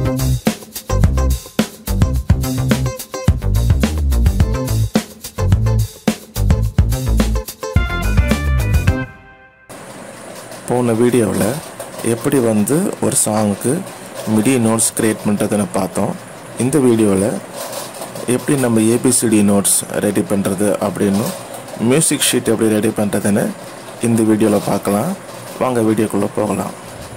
போன வீடியோவில் எப்படி வந்து ஒரு சாங்குக்கு மிடி நோட்ஸ் கிரியேட் பண்ணுறதுன்னு பார்த்தோம் இந்த வீடியோவில் எப்படி நம்ம ஏபிசிடி நோட்ஸ் ரெடி பண்ணுறது அப்படின்னு மியூசிக் ஷீட் எப்படி ரெடி பண்ணுறதுன்னு இந்த வீடியோவில் பார்க்கலாம் வாங்க வீடியோக்குள்ளே போகலாம்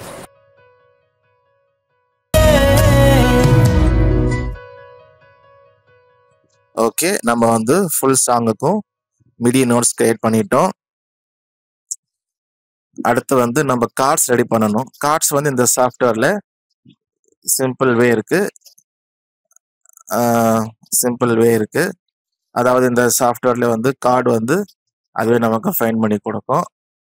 ஓகே நம்ம வந்து ஃபுல் சாங்குக்கும் மிடி நோட்ஸ் கிரியேட் பண்ணிட்டோம் அடுத்து வந்து நம்ம கார்ட்ஸ் ரெடி பண்ணணும் கார்ட்ஸ் வந்து இந்த சாஃப்ட்வேர்ல சிம்பிள் வே இருக்கு சிம்பிள் வே இருக்கு அதாவது இந்த சாஃப்ட்வேர்ல வந்து கார்டு வந்து அதுவே நமக்கு ஃபைன் பண்ணி கொடுக்கும்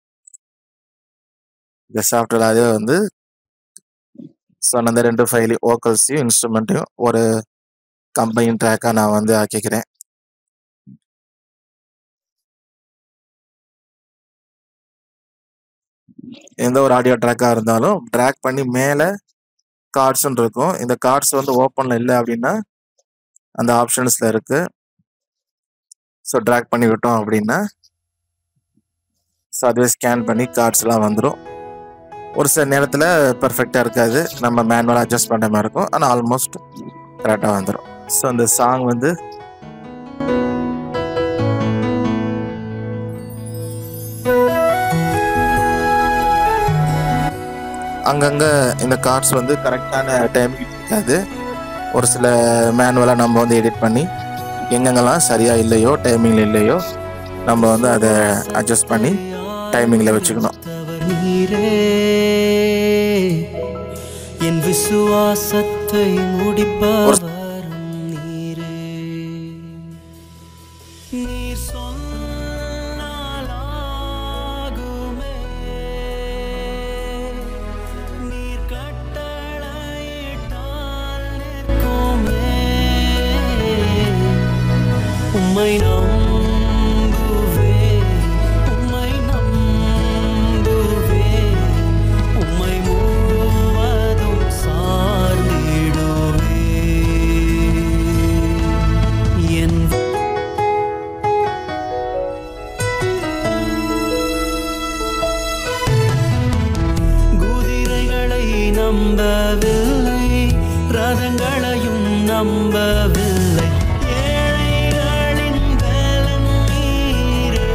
இந்த சாஃப்ட்வேர் அதே வந்து சொன்ன அந்த ரெண்டு ஃபைல் ஓக்கல்ஸையும் இன்ஸ்ட்ருமெண்ட்டையும் ஒரு கம்பைன் ட்ராக்காக நான் வந்து ஆக்கிக்கிறேன் எந்த ஒரு ஆடியோ ட்ராக்காக இருந்தாலும் ட்ராக் பண்ணி மேலே கார்ட்ஸ்ன்னு இருக்கும் இந்த கார்ட்ஸ் வந்து ஓப்பனில் இல்லை அப்படின்னா அந்த ஆப்ஷன்ஸில் இருக்கு ஸோ ட்ராக் பண்ணி விட்டோம் அப்படின்னா ஸோ அதுவே ஸ்கேன் பண்ணி கார்ட்ஸ்லாம் வந்துடும் ஒரு சில நேரத்தில் பர்ஃபெக்டாக இருக்காது நம்ம மேனுவலாக அட்ஜஸ்ட் பண்ணுற மாதிரி இருக்கும் ஆனால் ஆல்மோஸ்ட் கரெக்டாக வந்துடும் ஸோ அந்த சாங் வந்து அங்கங்கே இந்த கார்ட்ஸ் வந்து கரெக்டான டைமிங் இருக்காது ஒரு சில மேனுவலாக நம்ம வந்து எடிட் பண்ணி எங்கெங்கெல்லாம் சரியாக இல்லையோ டைமிங்கில் இல்லையோ நம்ம வந்து அதை அட்ஜஸ்ட் பண்ணி டைமிங்கில் வச்சுக்கணும் தவர் நீரே என் விசுவாசத்தை முடிப்பவர் நீரே நீர் சொன்னால் ஆகுமே நீர் கட்டளையிட்டால் நிற்குமே உம்மை நம்புவே உம்மை நம்புவே உம்மை முழுவதும் சார்ந்திடுவே என் குதிரைகளை நம்பவில்லை ரதங்களையும் நம்பவில்லை ஏழைகளின் பலன் நீரே.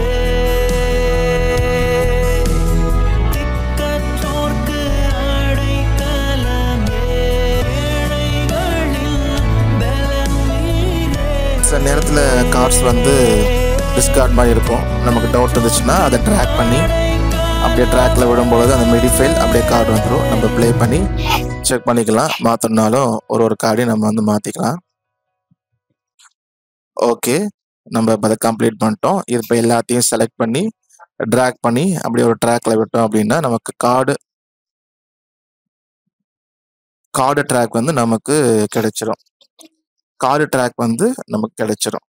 திக்கற்றோர்க்கு அடைக்கலமே. ஏழைகளின் பலன் நீரே. சில நேரத்தில் கார்ட்ஸ் வந்து டிஸ்கார்ட் மாதிரி இருக்கும் நமக்கு டவுட் இருந்துச்சுன்னா அதை ட்ராக் பண்ணி அப்படியே ட்ராக்ல விடும்பொழுது அந்த மிடி ஃபைல் அப்படியே கார்டு வந்துடும் நம்ம ப்ளே பண்ணி செக் பண்ணிக்கலாம் மாற்றணுனாலும் ஒரு ஒரு கார்டையும் நம்ம வந்து மாற்றிக்கலாம் ஓகே நம்ம இப்போ அதை கம்ப்ளீட் பண்ணிட்டோம் இது இப்போ எல்லாத்தையும் செலக்ட் பண்ணி ட்ராக் பண்ணி அப்படியே ஒரு ட்ராக்ல விட்டோம் அப்படின்னா நமக்கு கார்டு கார்டு ட்ராக் வந்து நமக்கு கிடைச்சிரும் கார்டு ட்ராக் வந்து நமக்கு கிடைச்சிரும்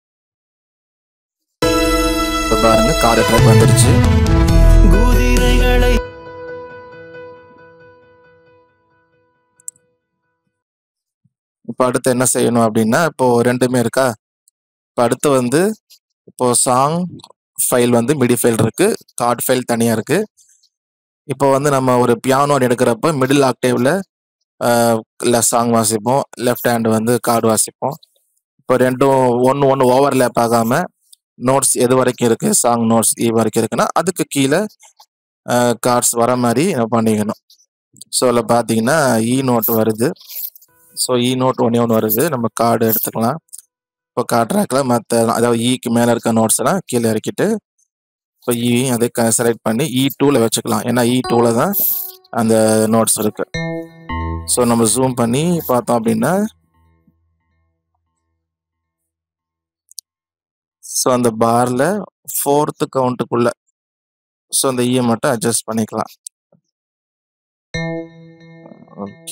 இப்போ பாருங்க கார்டு ட்ராக் வந்துருச்சு குதிரைகளை இப்போ அடுத்து என்ன செய்யணும் அப்படின்னா இப்போ ரெண்டுமே இருக்கா இப்போ அடுத்து வந்து இப்போ சாங் ஃபைல் வந்து மிடி ஃபைல் இருக்கு கார்டு ஃபைல் தனியாக இருக்கு இப்போ வந்து நம்ம ஒரு பியானோ எடுக்கிறப்ப மிடில் ஆக்டேவ்ல சாங் வாசிப்போம் லெஃப்ட் ஹேண்ட் வந்து கார்டு வாசிப்போம் இப்போ ரெண்டும் ஒன்று ஒன்று ஓவர்லேப் ஆகாம நோட்ஸ் எது வரைக்கும் இருக்கு சாங் நோட்ஸ் இ வரைக்கும் இருக்குன்னா அதுக்கு கீழே கார்ட்ஸ் வர மாதிரி நம்ம பண்ணிக்கணும் ஸோ அதில் பார்த்தீங்கன்னா இ நோட் வருது ஸோ இ நோட் ஒன்றே ஒன்று வருது நம்ம கார்டு எடுத்துக்கலாம் இப்போ கார்டு ட்ராக்கில் மற்ற அதாவது இக்கு மேலே இருக்க நோட்ஸ் எல்லாம் கீழே இறக்கிட்டு இப்போ இ அதை செலக்ட் பண்ணி இ டூவில் வச்சுக்கலாம் ஏன்னா இ டூவில் தான் அந்த நோட்ஸ் இருக்கு ஸோ நம்ம ஜூம் பண்ணி பார்த்தோம் அப்படின்னா ஸோ அந்த பார்ல ஃபோர்த்து கவுண்ட்டுக்குள்ள ஸோ அந்த இயை மட்டும் அட்ஜஸ்ட் பண்ணிக்கலாம் ஓகே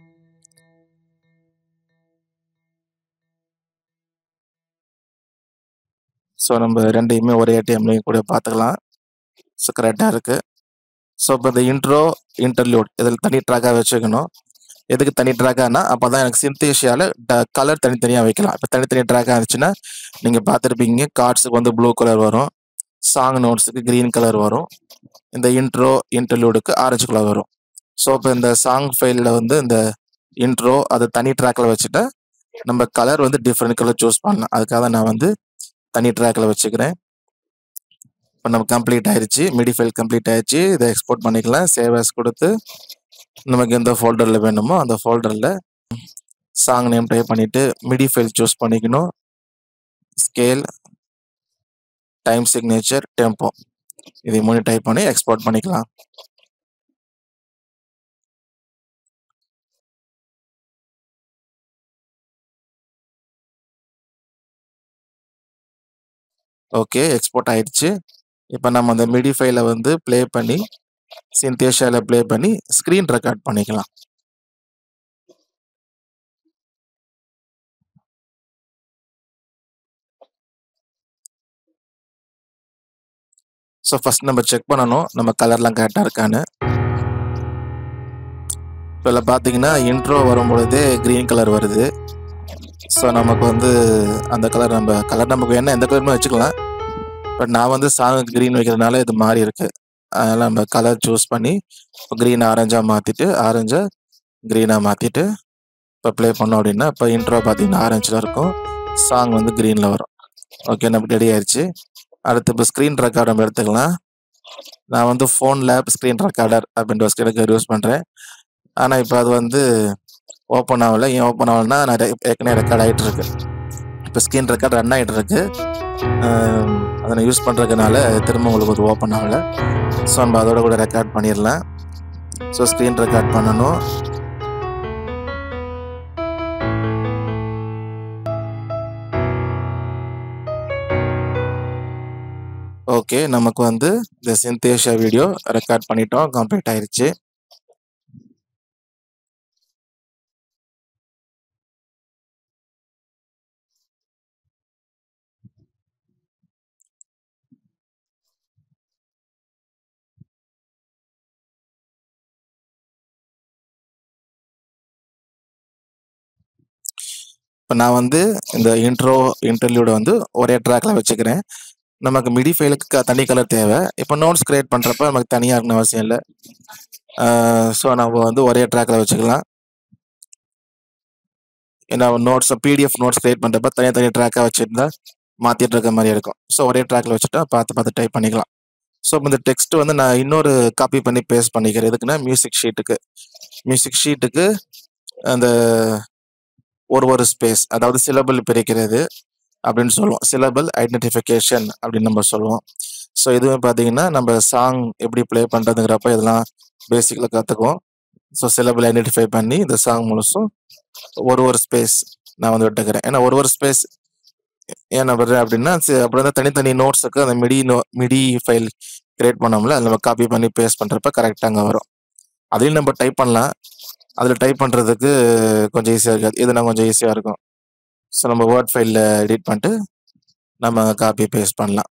ஸோ நம்ம ரெண்டையுமே ஒரே டைம்லையும் கூட பார்த்துக்கலாம் ஸோ கரெக்டாக இருக்கு ஸோ இப்போ இந்த இன்ட்ரோ இன்டர்லியூட் இதில் தனி ட்ராக்காக வச்சுக்கணும் எதுக்கு தனி ட்ராக்கானா அப்போ தான் எனக்கு சிந்தேஷியாவில் கலர் தனித்தனியாக வைக்கலாம் இப்போ தனித்தனி ட்ராக்காக இருந்துச்சுன்னா நீங்கள் பார்த்துருப்பீங்க கார்ட்ஸுக்கு வந்து ப்ளூ கலர் வரும் சாங் நோட்ஸுக்கு க்ரீன் கலர் வரும் இந்த இன்ட்ரோ இன்டர்வியூடுக்கு ஆரஞ்சு கலர் வரும் ஸோ இப்போ இந்த சாங் ஃபைலில் வந்து இந்த இன்ட்ரோ அதை தனி ட்ராக்கில் வச்சுட்டா நம்ம கலர் வந்து டிஃப்ரெண்ட் கலர் சூஸ் பண்ணலாம் அதுக்காக தான் நான் வந்து தனி ட்ராக்கில் வச்சுக்கிறேன் இப்போ நம்ம கம்ப்ளீட் ஆயிருச்சு மிடி ஃபைல் கம்ப்ளீட் ஆயிருச்சு இதை எக்ஸ்போர்ட் பண்ணிக்கலாம் சேவ் as கொடுத்து நமக்கு எந்த ஃபோல்டரில் வேணுமோ அந்த ஃபோல்டரில் சாங் நேம் டைப் பண்ணிட்டு மிடி ஃபைல் சூஸ் பண்ணிக்கணும் ஸ்கேல் டைம் சிக்னேச்சர் டெம்போ இதை மூணு டைப் பண்ணி எக்ஸ்போர்ட் பண்ணிக்கலாம் ஓகே எக்ஸ்போர்ட் ஆயிடுச்சு இப்போ நம்ம அந்த மிடி ஃபைலை வந்து ப்ளே பண்ணி சிந்தேஷியாவில் ப்ளே பண்ணி ஸ்க்ரீன் ரெக்கார்ட் பண்ணிக்கலாம் ஸோ ஃபர்ஸ்ட் நம்ம செக் பண்ணணும் நம்ம கலர்லாம் கரெக்டாக இருக்கான்னு இப்போ இதில் பார்த்தீங்கன்னா இன்ட்ரோ வரும்பொழுதே க்ரீன் கலர் வருது ஸோ நமக்கு வந்து அந்த கலர் நம்ம கலர் நமக்கு வேணா எந்த கலருமே வச்சுக்கலாம் பட் நான் வந்து சாங்குக்கு க்ரீன் வைக்கிறதுனால இது மாறி இருக்கு அதனால் நம்ம கலர் சூஸ் பண்ணி இப்போ க்ரீன் ஆரஞ்சாக மாற்றிட்டு ஆரஞ்சை க்ரீனாக மாற்றிட்டு இப்போ ப்ளே பண்ணோம் அப்படின்னா இப்போ இன்ட்ரோ பார்த்தீங்கன்னா ஆரஞ்சில் இருக்கும் சாங் வந்து க்ரீனில் வரும் ஓகே நமக்கு ரெடி ஆயிடுச்சு அடுத்து இப்போ ஸ்க்ரீன் ரெக்கார்ட் நம்ம எடுத்துக்கலாம் நான் வந்து ஃபோன் லேப் ஸ்க்ரீன் ரெக்கார்டர் அப்படின்ற ஒரு ஸ்க்ரீன் ரெக்கார்ட் யூஸ் பண்ணுறேன் ஆனால் இப்போ அது வந்து ஓப்பன் ஆகல ஏன் ஓப்பன் ஆகலன்னா நான் ரெ- ஏற்கனவே ரெக்கார்ட் ஆகிட்டு இருக்கு இப்போ ஸ்க்ரீன் ரெக்கார்ட் ரன் ஆகிட்டு இருக்கு ஆம், அதை நான் யூஸ் பண்ணுறதுனால திரும்ப உங்களுக்கு அது ஓப்பன் ஆகலை ஸோ நம்ம அதோட கூட ரெக்கார்ட் பண்ணிடலாம் ஸோ ஸ்க்ரீன் ரெக்கார்ட் பண்ணணும் ஓகே நமக்கு வந்து இந்த சிந்தேஷா வீடியோ ரெக்கார்ட் பண்ணிட்டோம் கம்ப்ளீட் ஆயிருச்சு இப்போ நான் வந்து இந்த இன்ட்ரோ இன்டர்வியூட வந்து ஒரே ட்ராக்ல வச்சுக்கிறேன் நமக்கு மிடி ஃபைலுக்கு க- தனி கலர் தேவை இப்போ நோட்ஸ் கிரியேட் பண்ணுறப்ப நமக்கு தனியாக இருக்கணும் அவசியம் இல்லை ஸோ நம்ம வந்து ஒரே ட்ராக்ல வச்சுக்கலாம் ஏன்னா நோட்ஸ் பிடிஎஃப் நோட்ஸ் கிரியேட் பண்ணுறப்ப தனி தனி ட்ராக்காக வச்சுருந்தா மாற்றிட்டு இருக்க மாதிரி இருக்கும் ஸோ ஒரே ட்ராக்ல வச்சுட்டா பார்த்து பார்த்து டைப் பண்ணிக்கலாம் ஸோ இந்த டெக்ஸ்ட் வந்து நான் இன்னொரு காப்பி பண்ணி பேஸ்ட் பண்ணிக்கிறேன் எதுக்குன்னா மியூசிக் ஷீட்டுக்கு மியூசிக் ஷீட்டுக்கு அந்த ஒரு ஒரு ஸ்பேஸ் அதாவது சிலபிள் பிரிக்கிறது அப்படின்னு சொல்லுவோம் சிலபிள் ஐடென்டிஃபிகேஷன் அப்படின்னு நம்ம சொல்லுவோம் ஸோ இதுவும் பார்த்தீங்கன்னா நம்ம சாங் எப்படி ப்ளே பண்ணுறதுங்கிறப்ப இதெல்லாம் பேசிக்கில் கற்றுக்குவோம் ஸோ சிலபிள் ஐடென்டிஃபை பண்ணி இந்த சாங் முழுசும் ஒரு ஒரு ஸ்பேஸ் நான் வந்து விட்டுக்கிறேன் ஏன்னா ஒரு ஒரு ஸ்பேஸ் ஏன் நான் விடுறேன் அப்படின்னா சி- அப்புறம் வந்து தனித்தனி நோட்ஸுக்கு அந்த MIDI no MIDI file create பண்ணோம்ல அதில் நம்ம காப்பி பண்ணி பேஸ்ட் பண்ணுறப்ப கரெக்டாக அங்கே வரும் அதையும் நம்ம டைப் பண்ணலாம் அதில் டைப் பண்ணுறதுக்கு கொஞ்சம் ஈஸியாக இருக்காது இதுனா கொஞ்சம் ஈஸியாக இருக்கும் ஸோ நம்ம வேர்ட் ஃபைலில் எடிட் பண்ணிட்டு நம்ம காப்பி பேஸ்ட் பண்ணலாம்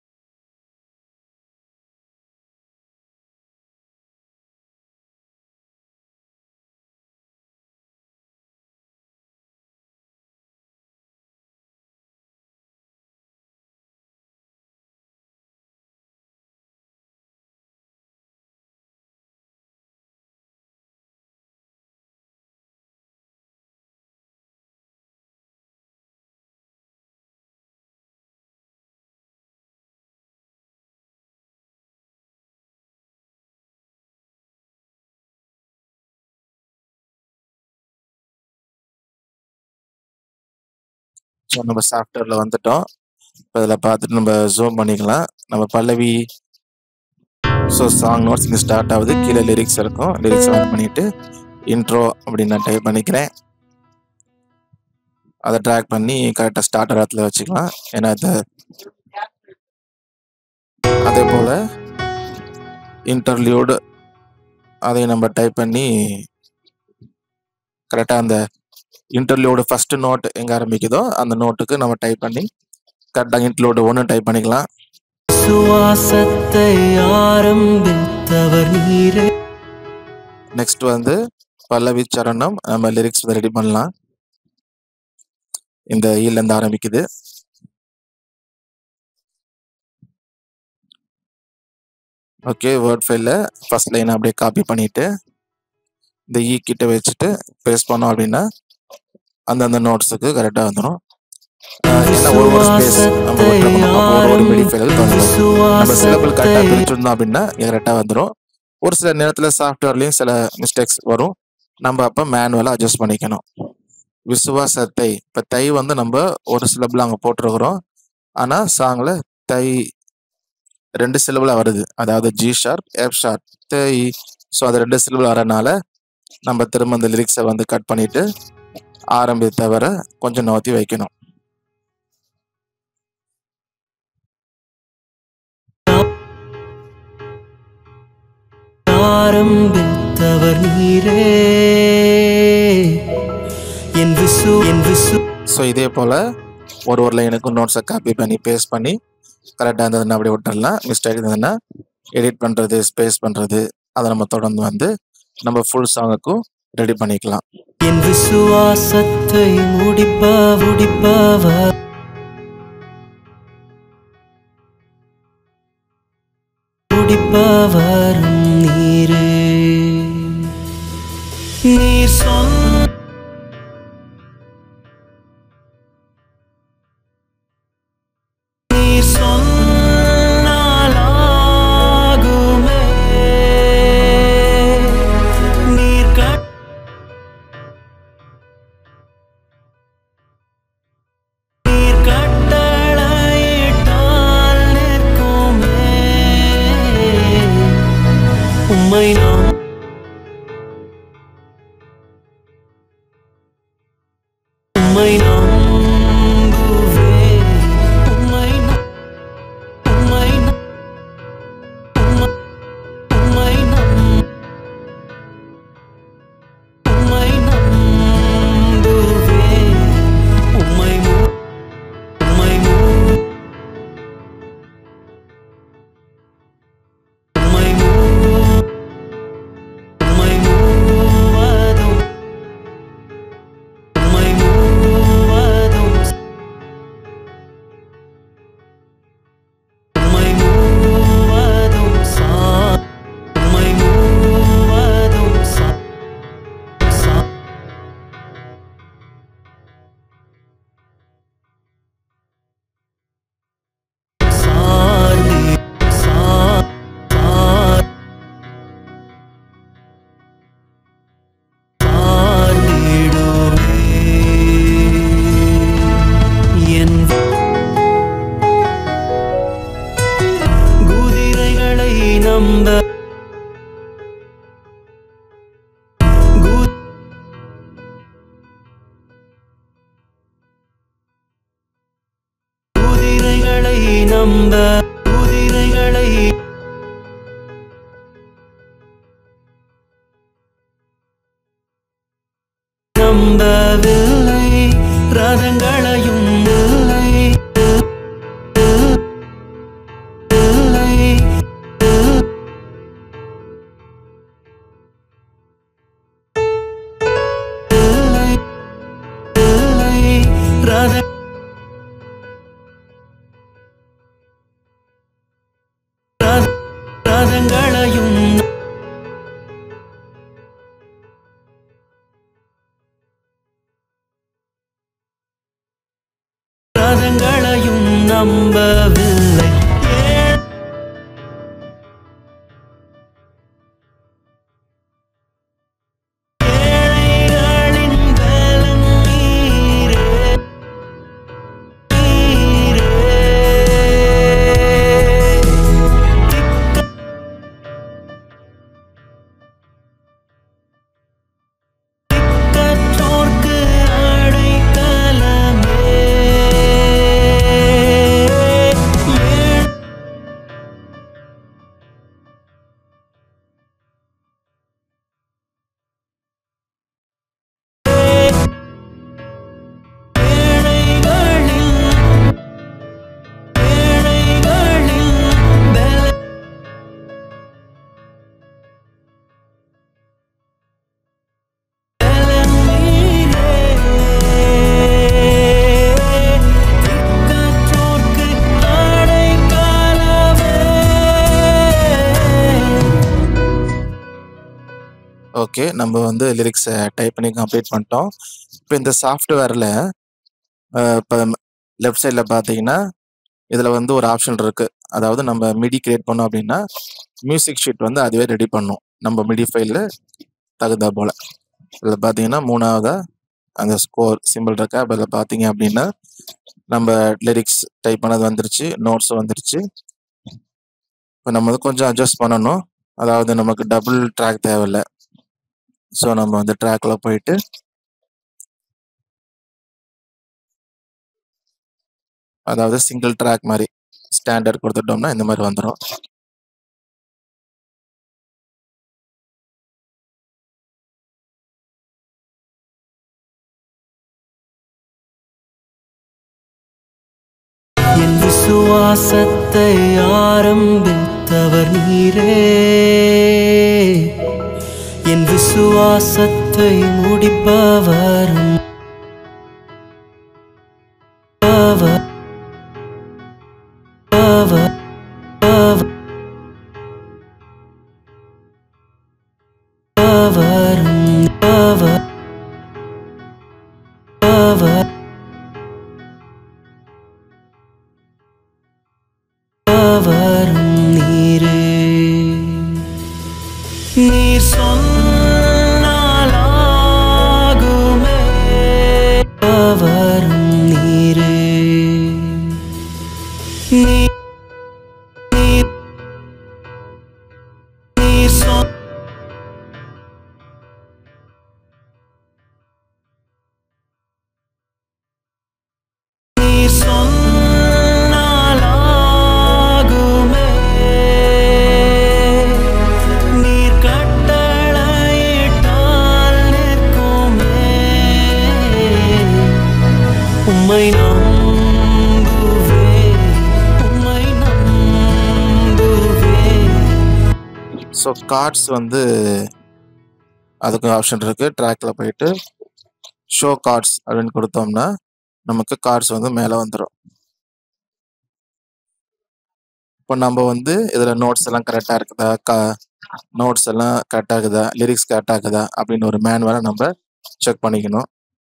ஸோ நம்ம சாஃப்ட்வேரில் வந்துட்டோம் இப்போ இதில் பார்த்துட்டு நம்ம ஜூம் பண்ணிக்கலாம் நம்ம பல்லவி ஸோ சாங் நோட்ஸ் இங்கே ஸ்டார்ட் ஆகுது கீழே லிரிக்ஸ் இருக்கும் லிரிக்ஸ் ஆன் பண்ணிட்டு இன்ட்ரோ அப்படின்னு நான் டைப் பண்ணிக்கிறேன் அதை ட்ராக் பண்ணி கரெக்டாக ஸ்டார்ட் இடத்துல வச்சுக்கலாம் ஏன்னா அது அதே போல் இன்டர்லியூடு அதையும் நம்ம டைப் பண்ணி கரெக்டாக அந்த இன்டர்லியூடு ஃபர்ஸ்ட் நோட் எங்கே ஆரம்பிக்குதோ அந்த நோட்டுக்கு நம்ம டைப் பண்ணி கரெக்டாக இன்டர்லியூடு ஒன்று டைப் பண்ணிக்கலாம் சுவாசத்தை ஆரம்பித்தவர் நீரே நெக்ஸ்ட் வந்து பல்லவி சரணம் நம்ம லிரிக்ஸ் ரெடி பண்ணலாம் இந்த ஈல இருந்து ஆரம்பிக்குது ஓகே வேர்ட் ஃபைலில் ஃபர்ஸ்ட் லைன் அப்படியே காப்பி பண்ணிட்டு இந்த ஈ கிட்ட வச்சுட்டு பேஸ்ட் பண்ணோம் அப்படின்னா அந்தந்த நோட்ஸுக்கு கரெக்டாக வந்துடும் என்ன ஒரு ஒரு ஸ்பேஸ் நம்ம விட்டுருக்கணும் அப்போ ஒரு ஒரு மிடி ஃபைல் வந்துடும் நம்ம சிலபிள் கரெக்டாக பிரிச்சிருந்தோம் அப்படின்னா கரெக்டாக வந்துடும் ஒரு சில நேரத்தில் சாஃப்ட்வேர்லேயும் சில மிஸ்டேக்ஸ் வரும் நம்ம அப்போ மேனுவலாக அட்ஜஸ்ட் பண்ணிக்கணும் விசுவாசத்தை இப்போ தை வந்து நம்ம ஒரு சிலபிள் அங்கே போட்டிருக்கிறோம் ஆனால் சாங்கில் தை ரெண்டு சிலபிளாக வருது அதாவது ஜி ஷார்ப் எஃப் ஷார்ப் தை ஸோ அது ரெண்டு சிலபிள் வரனால நம்ம திரும்ப அந்த லிரிக்ஸை வந்து கட் பண்ணிட்டு ஆரம்பி தவிர கொஞ்சம் நோத்தி வைக்கணும் ஆரம்பித்தவர் நீரே என் விசு என் விசு ஸோ இதே போல் ஒரு ஒரு லைனுக்கும் நோட்ஸை காப்பி பண்ணி பேஸ்ட் பண்ணி கரெக்டாக இருந்ததுன்னா அப்படி விட்டுறலாம் மிஸ்டேக் இருந்ததுன்னா எடிட் பண்ணுறது ஸ்பேஸ் பண்ணுறது அதை நம்ம தொடர்ந்து வந்து நம்ம ஃபுல் சாங்குக்கும் ரெடி பண்ணிக்கலாம் என் விசுவாசத்தை முடிப்ப முடிப்பவர் முடிப்பவரும் நீரே நீர் சொன்ன நீர் சொன்னாலாகுமே நீர் கட் நீர் கட்டளையிட்டால் நிற்குமே உம்மை நான் உம்மை நம்புவேன் உம்மை ந- உம்மை ந- உம்மை- உம்மை நம்- உம்மை நம்புவேன் உம்மை மு- உம்மை மு- உம்மை மு- உம்மை முழுவதும் உம்மை முழுவதும் உம்மை முழுவதும் சா உம்மை முழுவதும் சா சா சார்ந்தே சா சார் சார்ந்திடுவே என் குதிரைகளை நம்ப கு- குதிரைகளை நம்ப குதிரைகளை நம்பவில்லை ரதங்களையும் இல்லை இல்லை இல்லை இல்லை ரத ரத- ரதங்களையும் ரதங்களையும் நம்பவில்லை ஏ- ஏழைகளின் பலன் நீரே நீரே கற்றோர்க்கு அடைக்கலமே ஓகே நம்ம வந்து லிரிக்ஸை டைப் பண்ணி கம்ப்ளீட் பண்ணிட்டோம் இப்போ இந்த சாஃப்ட்வேரில் இப்போ லெஃப்ட் சைடில் பார்த்தீங்கன்னா இதில் வந்து ஒரு ஆப்ஷன் இருக்கு அதாவது நம்ம மிடி கிரியேட் பண்ணோம் அப்படின்னா மியூசிக் ஷீட் வந்து அதுவே ரெடி பண்ணும் நம்ம மிடி ஃபைலில் தகுந்தா போல் இதில் பார்த்தீங்கன்னா மூணாவதா அந்த ஸ்கோர் சிம்பிள் இருக்கா அப்போ இதில் பார்த்தீங்க அப்படின்னா நம்ம லிரிக்ஸ் டைப் பண்ணது வந்துருச்சு நோட்ஸ் வந்துருச்சு இப்போ நம்ம வந்து கொஞ்சம் அட்ஜஸ்ட் பண்ணணும் அதாவது நமக்கு டபுள் ட்ராக் தேவையில்லை ஸோ நம்ம வந்து ட்ராக்ல போயிட்டு அதாவது சிங்கிள் ட்ராக் மாதிரி ஸ்டாண்டர்ட் கொடுத்துட்டோம்னா இந்த மாதிரி வந்துடும் என் விசுவாசத்தை ஆரம்பித்தவர் நீரே என் விசுவாசத்தை முடிப்பவரும் அவர் அவர் அவர் அவரும் அவர் அவர் அவரும் நீரே நீர் சொன்னாலாகுமே அவரும் நீரே நீர் நீர் நீர் சொன்ன நீர் சொன்னாலாகுமே நீர் கட்டளையிட்டால் நிற்குமே உம்மை நம்புவே உம்மை நம்புவே ஸோ கார்ட்ஸ் வந்து அதுக்கு ஆப்ஷன் இருக்கு ட்ராக்ல போயிட்டு ஷோ கார்ட்ஸ் அப்படின்னு கொடுத்தோம்னா நமக்கு கார்ட்ஸ் வந்து மேலே வந்துடும் இப்போ நம்ம வந்து இதில் நோட்ஸ் எல்லாம் கரெக்டாக இருக்குதா கா நோட்ஸ் எல்லாம் கரெக்டாக இருக்குதா லிரிக்ஸ் கரெக்டாக இருக்குதா அப்படின்னு ஒரு மேனுவலை நம்ம செக் பண்ணிக்கணும்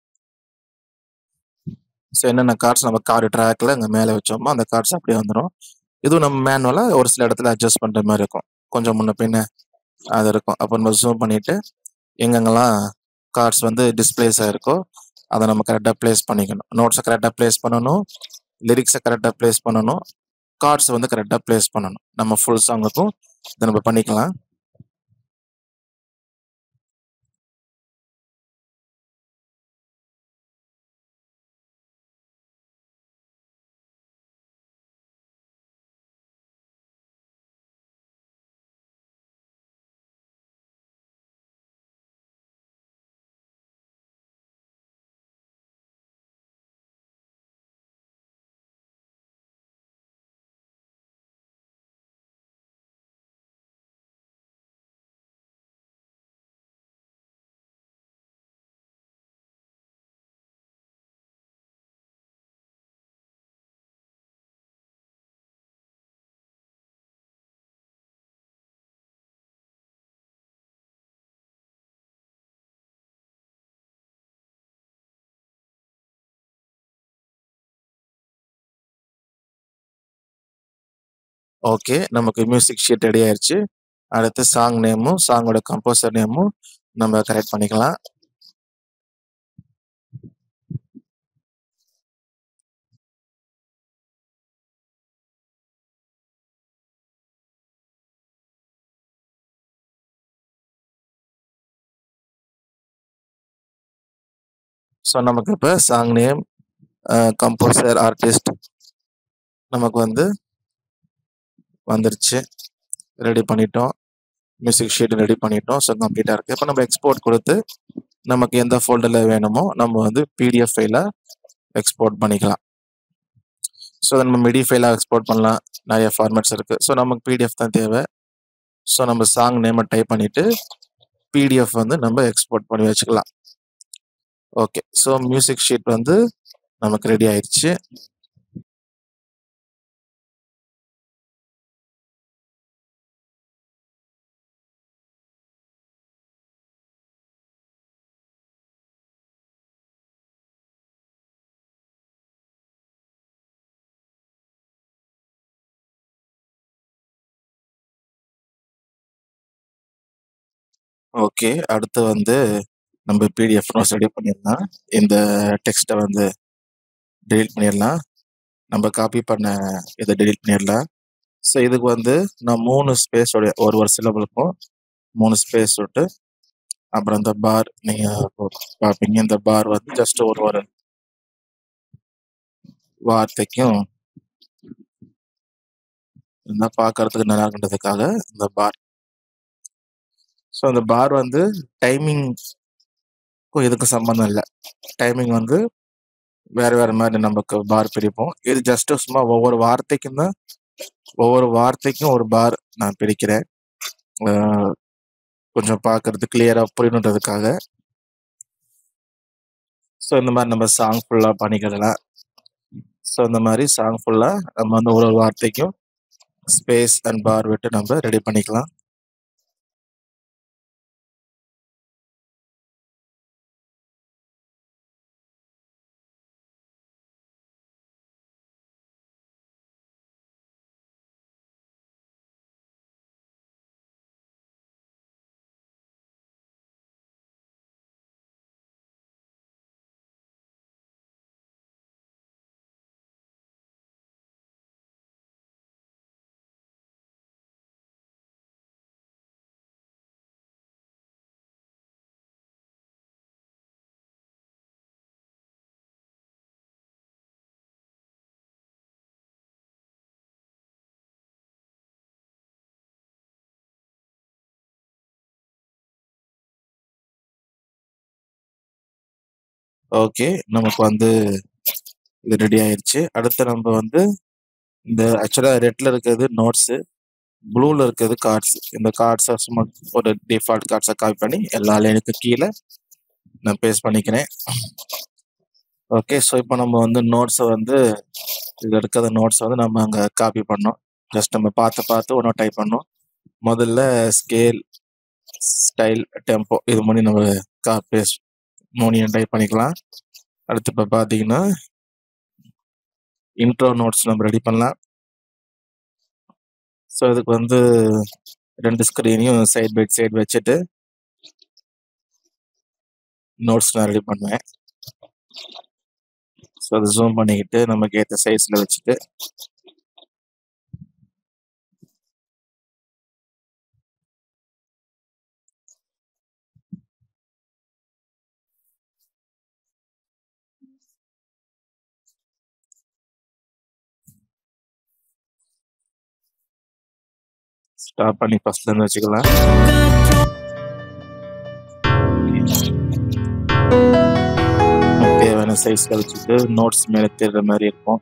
ஸோ என்னென்ன கார்ட்ஸ் நம்ம கார்டு ட்ராக்ல இங்கே மேலே வச்சோமோ அந்த கார்ட்ஸ் அப்படியே வந்துடும் இதுவும் நம்ம மேனுவலாக ஒரு சில இடத்துல அட்ஜஸ்ட் பண்ணுற மாதிரி இருக்கும் கொஞ்சம் முன்ன பின்ன அது இருக்கும் அப்போ நம்ம ஜூம் பண்ணிட்டு எங்கெங்கெல்லாம் கார்ட்ஸ் வந்து டிஸ்பிளேஸ் ஆயிருக்கோ அதை நம்ம கரெக்டாக ப்ளேஸ் பண்ணிக்கணும் நோட்ஸை கரெக்டாக ப்ளேஸ் பண்ணணும் லிரிக்ஸை கரெக்டாக ப்ளேஸ் பண்ணணும் கார்ட்ஸ் வந்து கரெக்டாக ப்ளேஸ் பண்ணணும் நம்ம ஃபுல் சாங்குக்கும் இதை நம்ம பண்ணிக்கலாம் ஓகே நமக்கு மியூசிக் ஷீட் ரெடி ஆயிருச்சு அடுத்து சாங் நேமும் சாங்கோட கம்போசர் நேமும் நம்ம கரெக்ட் பண்ணிக்கலாம் ஸோ நமக்கு இப்போ சாங் நேம் கம்போசர் ஆர்டிஸ்ட் நமக்கு வந்து வந்துருச்சு ரெடி பண்ணிட்டோம் மியூசிக் ஷீட் ரெடி பண்ணிட்டோம் ஸோ கம்ப்ளீட்டாக இருக்குது இப்போ நம்ம எக்ஸ்போர்ட் கொடுத்து நமக்கு எந்த ஃபோல்டரில் வேணுமோ நம்ம வந்து பிடிஎஃப் ஃபைலாக எக்ஸ்போர்ட் பண்ணிக்கலாம் ஸோ அதை நம்ம மிடி ஃபைலாக எக்ஸ்போர்ட் பண்ணலாம் நிறைய ஃபார்மேட்ஸ் இருக்குது ஸோ நமக்கு பிடிஎஃப் தான் தேவை ஸோ நம்ம சாங் நேமை டைப் பண்ணிவிட்டு பிடிஎஃப் வந்து நம்ம எக்ஸ்போர்ட் பண்ணி வச்சுக்கலாம் ஓகே ஸோ மியூசிக் ஷீட் வந்து நமக்கு ரெடி ஆயிடுச்சு ஓகே. அடுத்து வந்து நம்ம பிடிஎஃப் நோட்ஸ் ரெடி பண்ணிடலாம். இந்த டெக்ஸ்ட்ட வந்து டெலீட் பண்ணிடலாம். நம்ம காப்பி பண்ண இத டெலீட் பண்ணிடலாம். ஸோ இதுக்கு வந்து நான் 3 ஸ்பேஸ் உடைய ஒரு ஒரு சிலபலுக்கும் 3 ஸ்பேஸ் விட்டு, அப்புறம் இந்த பார் நீங்க இப்போ பார்ப்பீங்க. இந்த பார் வந்து ஜஸ்ட் ஒரு ஒரு வார்த்தைக்கும் இருந்தா பார்க்கறதுக்கு நல்லா இருக்குன்றதுக்காக இந்த பார். ஸோ அந்த பார் வந்து டைமிங்க்கும் இதுக்கும் சம்மந்தம் இல்ல. டைமிங் வந்து வேற வேற மாரி நமக்கு பார் பிரிப்போம். இது ஜஸ்ட் சும்மா ஒவ்வொரு வார்த்தைக்கும் தான் ஒவ்வொரு வார்த்தைக்கும் ஒரு பார் நான் பிரிக்கிறேன். அ கொஞ்சம் பார்க்கறதுக்கு கிளியரா புரியணுன்றதுக்காக. ஸோ இந்த மாரி நம்ம சாங் ஃபுல்லா பண்ணிக்கிடலாம். ஸோ இந்த மாரி சாங் ஃபுல்லா நம்ம வந்து ஒரு ஒரு வார்த்தைக்கும் ஸ்பேஸ் அண்ட் பார் விட்டு நம்ம ரெடி பண்ணிக்கலாம். ஓகே. நமக்கு வந்து இது ரெடி ஆயிருச்சு. அடுத்து நம்ம வந்து இந்த ஆக்சுவலா ரெட்ல இருக்கிறது நோட்ஸு. ப்ளூல இருக்கிறது கார்ட்ஸ். இந்த கார்ட்ஸ சும்மா ஒரு டிஃபால்ட் கார்ட்ஸ காப்பி பண்ணி எல்லா லைனுக்கும் கீழ நான் பேஸ்ட் பண்ணிக்கிறேன். ஓகே. ஸோ இப்போ நம்ம வந்து நோட்ஸ வந்து இதுல இருக்கிற நோட்ஸ வந்து நம்ம அங்க காப்பி பண்ணோம். ஜஸ்ட் நம்ம பார்த்து பார்த்து ஒண்ணா டைப் பண்ணோம். முதல்ல ஸ்கேல், ஸ்டைல், டெம்போ இது மூணையும் நம்ம கா பேஸ்ட் மூணையும் டைப் பண்ணிக்கலாம். அடுத்து இப்ப பார்த்தீங்கன்னா இன்ட்ரோ நோட்ஸ் நம்ம ரெடி பண்ணலாம். ஸோ இதுக்கு வந்து 2 ஸ்க்ரீனையும் சைட் பை சைடு வச்சுட்டு நோட்ஸ் நான் ரெடி பண்ணுவேன். ஸோ அத ஜூம் பண்ணிக்கிட்டு நமக்கு ஏத்த சைஸ்ல வச்சுட்டு ஸ்டாப் பண்ணி ஃபர்ஸ்ட்ல இருந்து வச்சுக்கலாம். நமக்கு தேவையான சைஸ்ல வச்சுட்டு நோட்ஸ் மேல தெரிற மாரி இருக்கும்.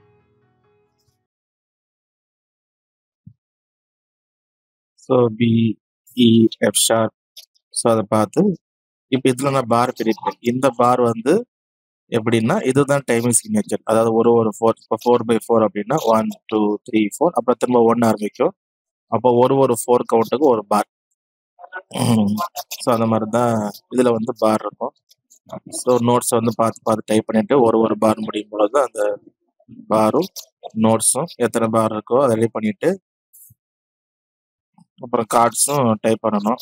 So B, E, F sharp so அத பார்த்து இப்ப இதுல நான் பார் பிரிப்பேன். இந்த பார் வந்து எப்படின்னா, இதுதான் டைமிங் சிக்னேச்சர். அதாவது ஒரு ஒரு 4 இப்போ 4/4 அப்படின்னா 1, 2, 3, 4 அப்புறம் திரும்ப 1 ஆரம்பிக்கும். அப்போ ஒரு ஒரு 4 கவுண்ட்டுக்கு ஒரு பார். ஸோ அந்த மாரி தான் இதுல வந்து பார் இருக்கும். ஸோ நோட்ஸ வந்து பார்த்து பார்த்து டைப் பண்ணிட்டு ஒரு ஒரு பார் முடியும் பொழுது அந்த பாரும், நோட்ஸும் எத்தன பார் இருக்கோ அத ரெடி பண்ணிட்டு அப்புறம் கார்ட்ஸும் டைப் பண்ணணும்.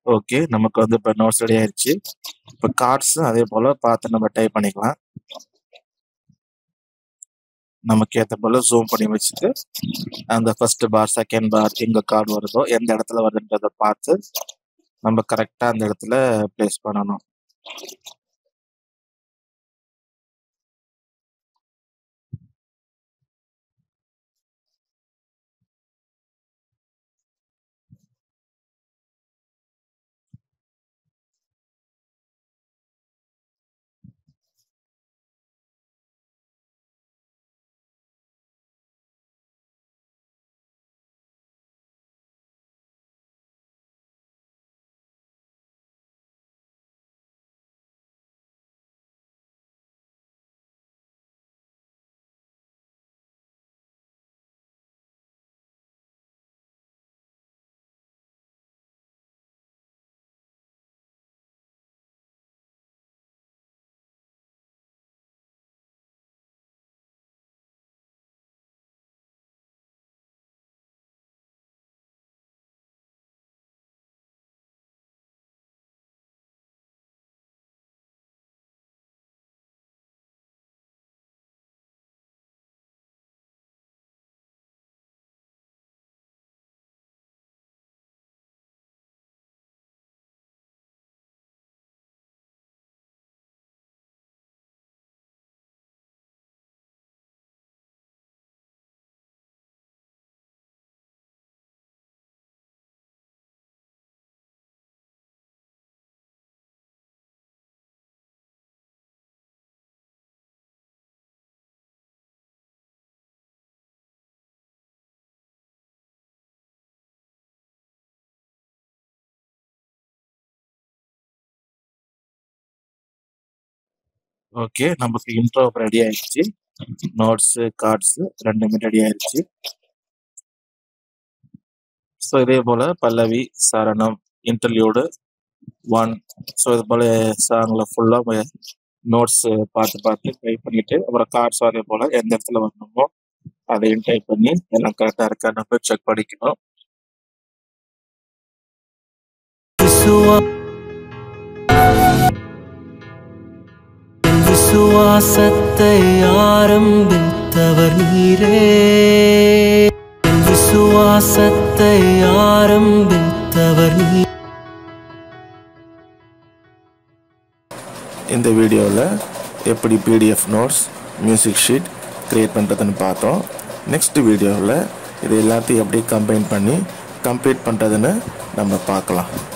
ஓகே நமக்கு வந்து இப்போ நோட்ஸ் ரெடி ஆயிடுச்சு இப்போ கார்ட்ஸும் அதே போல் பார்த்து நம்ம டைப் பண்ணிக்கலாம் நமக்கு ஏற்ற போல் ஜூம் பண்ணி வச்சுட்டு அந்த ஃபர்ஸ்ட் பார் செகண்ட் பார் எங்கே கார்டு வருதோ எந்த இடத்துல வருதுன்றதை பார்த்து நம்ம கரெக்டாக அந்த இடத்துல ப்ளேஸ் பண்ணணும் ஓகே நமக்கு இன்ட்ரோ ரெடி ஆயிடுச்சு நோட்ஸு கார்ட்ஸு ரெண்டுமே ரெடி ஆயிடுச்சு ஸோ இதே போல் பல்லவி சரணம் இன்டர்வியூடு ஒன் ஸோ இது போல் சாங்கில் ஃபுல்லாக நோட்ஸ் பார்த்து பார்த்து டைப் பண்ணிட்டு அப்புறம் கார்ட்ஸும் அதே போல் எந்த இடத்துல வரணுமோ அதையும் டைப் பண்ணி எல்லாம் கரெக்டாக இருக்கா நம்ம செக் பண்ணிக்கணும் விசுவா என் விசுவாசத்தை ஆரம்பித்தவர் நீரே என் விசுவாசத்தை ஆரம்பித்தவர் நீ இந்த வீடியோவில் எப்படி PDF notes music sheet create பண்ணுறதுன்னு பார்த்தோம் நெக்ஸ்ட் வீடியோவில் இது எல்லாத்தையும் எப்படி கம்பைன் பண்ணி கம்ப்ளீட் பண்ணுறதுன்னு நம்ம பார்க்கலாம்